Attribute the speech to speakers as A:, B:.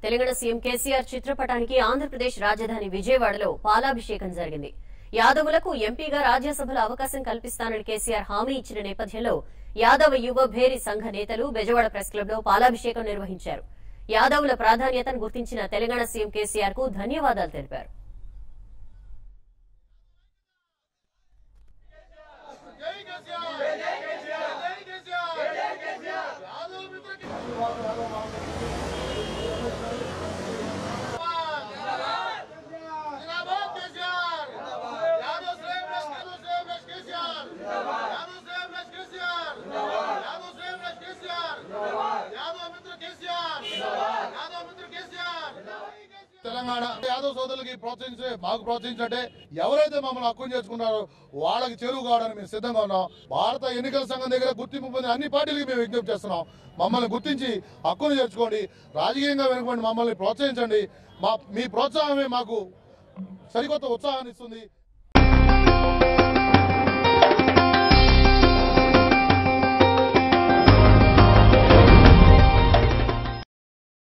A: Telangana CM KCR చిత్రపటానికి ఆంధ్రప్రదేశ్ రాజధాని విజయవాడలో పాలాభిషేకం జరిగింది యాదవులకు ఎంపీగా రాజ్యసభలో అవకాశం కల్పిస్తానని కేసీఆర్ హామీ ఇచ్చిన నేపథ్యంలో యాదవ యువ భేరి సంఘ నేతలు బెజవాడ ప్రెస్ క్లబ్ లో పాలాభిషేకం నిర్వహించారు యాదవుల ప్రాధాన్యతను గుర్తించిన తెలంగాణ సీఎం కేసీఆర్ కు ధన్యవాదాలు తెలిపారు
B: జై కేసీఆర్ జై కేసీఆర్ జై కేసీఆర్ జై కేసీఆర్ యాదవ్ మిత్రకి జిందాబాద్ కేసీఆర్ యాదవ్ శ్రేమ్ రష్ యాదవ్ శ్రేమ్ రష్ కేసీఆర్ యాదవ్ శ్రేమ్ రష్ కేసీఆర్ యాదవ్ శ్రేమ్ రష్ కేసీఆర్ యాదవ్ మిత్ర కేసీఆర్ యాదవ్ మిత్ర కేసీఆర్ తెలంగాణ యాదవ్ సోదరులకి ప్రోత్సహించే మాకు ప్రోత్సహించంటే ఎవరైతే మమ్మల్ని హక్కును చేసుకున్నారో వాళ్ళకి చెరువు కావడానికి మేము సిద్ధంగా ఉన్నాం భారత ఎన్నికల సంఘం దగ్గర గుర్తింపు పొందిన అన్ని పార్టీలకి మేము విజ్ఞప్తి చేస్తున్నాం మమ్మల్ని గుర్తించి హక్కును చేర్చుకోండి రాజకీయంగా వెనుకోండి మమ్మల్ని ప్రోత్సహించండి మా మీ ప్రోత్సాహమే మాకు సరికొత్త ఉత్సాహాన్ని ఇస్తుంది